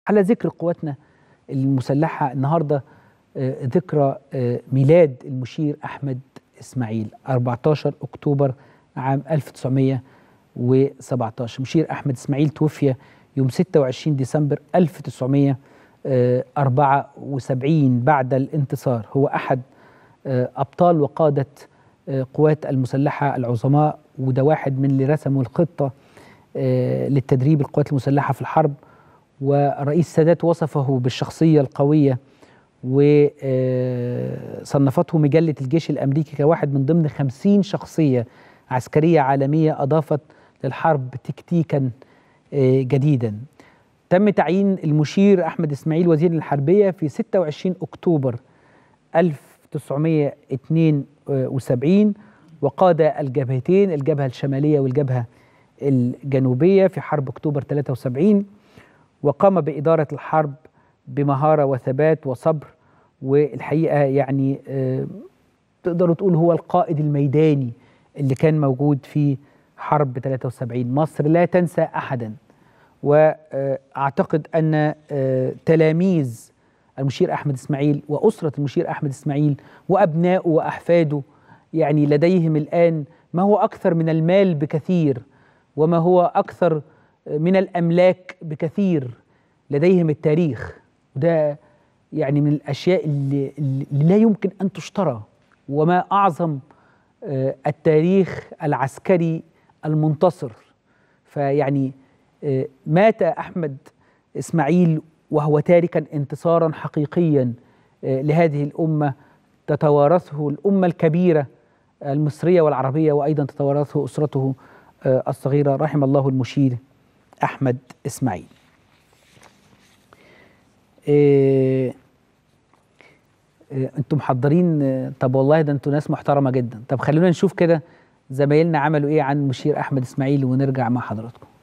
على ذكر قواتنا المسلحة النهاردة آه، ذكرى آه، ميلاد المشير أحمد إسماعيل 14 أكتوبر عام 1917 مشير أحمد إسماعيل توفي يوم 26 ديسمبر 1974 بعد الانتصار هو أحد آه، أبطال وقادة آه، قوات المسلحة العظماء وده واحد من اللي رسموا الخطة آه، للتدريب القوات المسلحة في الحرب ورئيس السادات وصفه بالشخصية القوية وصنفته مجلة الجيش الأمريكي كواحد من ضمن خمسين شخصية عسكرية عالمية أضافت للحرب تكتيكا آه، جديدا تم تعيين المشير أحمد إسماعيل وزير الحربية في 26 أكتوبر 1972 وقاد الجبهتين الجبهة الشمالية والجبهة الجنوبية في حرب أكتوبر 73 وقام بإدارة الحرب بمهارة وثبات وصبر والحقيقة يعني آه، تقدروا تقول هو القائد الميداني اللي كان موجود في حرب 73 مصر لا تنسى أحدا وأعتقد أن آه، تلاميذ المشير أحمد إسماعيل وأسرة المشير أحمد إسماعيل وأبنائه وأحفاده يعني لديهم الآن ما هو أكثر من المال بكثير وما هو أكثر من الأملاك بكثير لديهم التاريخ وده يعني من الأشياء اللي, اللي لا يمكن أن تشترى وما أعظم آه، التاريخ العسكري المنتصر فيعني آه، مات أحمد إسماعيل وهو تاركا انتصارا حقيقيا آه، لهذه الأمة تتوارثه الأمة الكبيرة المصرية والعربية وأيضا تتوارثه أسرته آه، الصغيرة رحم الله المشير أحمد إسماعيل إيه إيه انتم محضرين آه، طب والله ده انتوا ناس محترمة جدا طب خلونا نشوف كده زمايلنا عملوا ايه عن مشير أحمد إسماعيل ونرجع مع حضراتكم